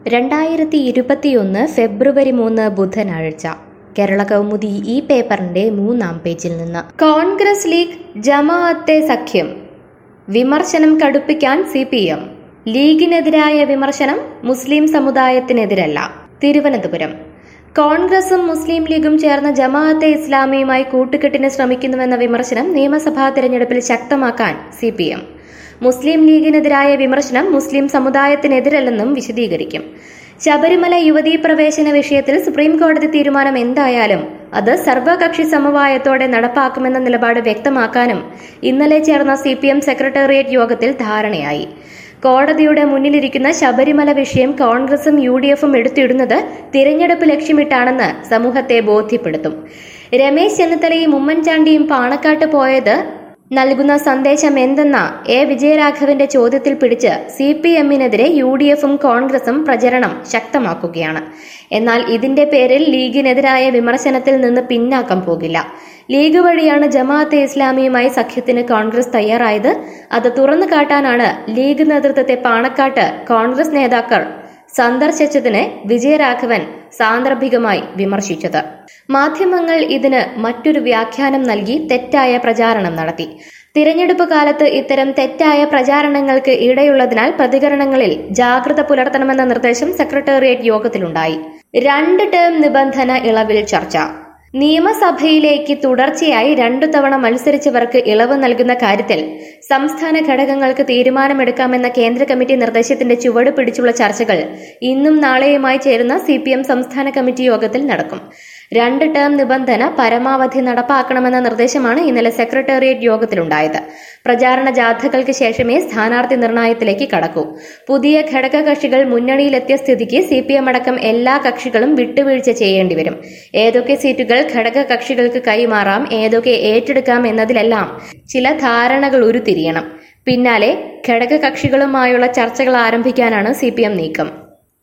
രണ്ടായിരത്തി ഇരുപത്തിയൊന്ന് ഫെബ്രുവരി മൂന്ന് ബുധനാഴ്ച കേരള കൗമുദി ഈ പേപ്പറിന്റെ മൂന്നാം പേജിൽ നിന്ന് കോൺഗ്രസ് ലീഗ് ജമാഅത്തെ സഖ്യം വിമർശനം കടുപ്പിക്കാൻ സി പി എം ലീഗിനെതിരായ വിമർശനം മുസ്ലിം സമുദായത്തിനെതിരല്ല തിരുവനന്തപുരം കോൺഗ്രസും മുസ്ലിം ലീഗും ചേർന്ന് ജമാഅത്തെ ഇസ്ലാമിയുമായി കൂട്ടുകെട്ടിന് ശ്രമിക്കുന്നുവെന്ന വിമർശനം നിയമസഭാ തെരഞ്ഞെടുപ്പിൽ ശക്തമാക്കാൻ സി പി എം മുസ്ലിം ലീഗിനെതിരായ വിമർശനം മുസ്ലിം സമുദായത്തിനെതിരല്ലെന്നും വിശദീകരിക്കും ശബരിമല യുവതീ പ്രവേശന വിഷയത്തിൽ സുപ്രീം കോടതി തീരുമാനം എന്തായാലും അത് സർവകക്ഷി സമവായത്തോടെ നടപ്പാക്കുമെന്ന നിലപാട് വ്യക്തമാക്കാനും ഇന്നലെ ചേർന്ന സി പി എം സെക്രട്ടേറിയറ്റ് യോഗത്തിൽ ധാരണയായി കോടതിയുടെ മുന്നിലിരിക്കുന്ന ശബരിമല വിഷയം കോൺഗ്രസും യു ഡി എഫും എടുത്തിടുന്നത് തിരഞ്ഞെടുപ്പ് ലക്ഷ്യമിട്ടാണെന്ന് സമൂഹത്തെ ബോധ്യപ്പെടുത്തും രമേശ് ചെന്നിത്തലയും ഉമ്മൻചാണ്ടിയും പാണക്കാട്ട് പോയത് നൽകുന്ന സന്ദേശം എന്തെന്ന എ വിജയരാഘവന്റെ ചോദ്യത്തിൽ പിടിച്ച് സി പി എമ്മിനെതിരെ യു ഡി എഫും കോൺഗ്രസും പ്രചരണം ശക്തമാക്കുകയാണ് എന്നാൽ ഇതിന്റെ പേരിൽ ലീഗിനെതിരായ വിമർശനത്തിൽ നിന്ന് പിന്നാക്കം പോകില്ല ലീഗ് വഴിയാണ് ജമാഅത്തെ ഇസ്ലാമിയുമായി സഖ്യത്തിന് കോൺഗ്രസ് തയ്യാറായത് അത് തുറന്നു കാട്ടാനാണ് ലീഗ് നേതൃത്വത്തെ പാണക്കാട്ട് കോൺഗ്രസ് നേതാക്കൾ സന്ദർശിച്ചതിന് വിജയരാഘവൻ സാന്ദർഭികമായി വിമർശിച്ചത് മാധ്യമങ്ങൾ ഇതിന് മറ്റൊരു വ്യാഖ്യാനം നൽകി തെറ്റായ പ്രചാരണം നടത്തി തിരഞ്ഞെടുപ്പ് കാലത്ത് ഇത്തരം തെറ്റായ പ്രചാരണങ്ങൾക്ക് ഇടയുള്ളതിനാൽ പ്രതികരണങ്ങളിൽ ജാഗ്രത പുലർത്തണമെന്ന നിർദ്ദേശം സെക്രട്ടേറിയറ്റ് യോഗത്തിലുണ്ടായി രണ്ട് ടേം നിബന്ധന ഇളവിൽ ചർച്ച നിയമസഭയിലേക്ക് തുടർച്ചയായി രണ്ടു തവണ മത്സരിച്ചവർക്ക് ഇളവ് നൽകുന്ന കാര്യത്തിൽ സംസ്ഥാന ഘടകങ്ങൾക്ക് തീരുമാനമെടുക്കാമെന്ന കേന്ദ്ര കമ്മിറ്റി നിർദ്ദേശത്തിന്റെ ചുവട് പിടിച്ചുള്ള ചർച്ചകൾ ഇന്നും നാളെയുമായി ചേരുന്ന സി സംസ്ഥാന കമ്മിറ്റി യോഗത്തിൽ നടക്കും രണ്ട് ടേം നിബന്ധന പരമാവധി നടപ്പാക്കണമെന്ന നിർദ്ദേശമാണ് ഇന്നലെ സെക്രട്ടേറിയറ്റ് യോഗത്തിലുണ്ടായത് പ്രചാരണ ജാഥകൾക്ക് ശേഷമേ സ്ഥാനാർത്ഥി നിർണയത്തിലേക്ക് കടക്കൂ പുതിയ ഘടക കക്ഷികൾ മുന്നണിയിലെത്തിയ സ്ഥിതിക്ക് സി പി എം അടക്കം എല്ലാ കക്ഷികളും വിട്ടുവീഴ്ച ചെയ്യേണ്ടി വരും ഏതൊക്കെ സീറ്റുകൾ ഘടക കക്ഷികൾക്ക് കൈമാറാം ഏതൊക്കെ ഏറ്റെടുക്കാം എന്നതിലെല്ലാം ചില ധാരണകൾ ഉരുത്തിരിയണം പിന്നാലെ ഘടക കക്ഷികളുമായുള്ള ചർച്ചകൾ ആരംഭിക്കാനാണ് സി നീക്കം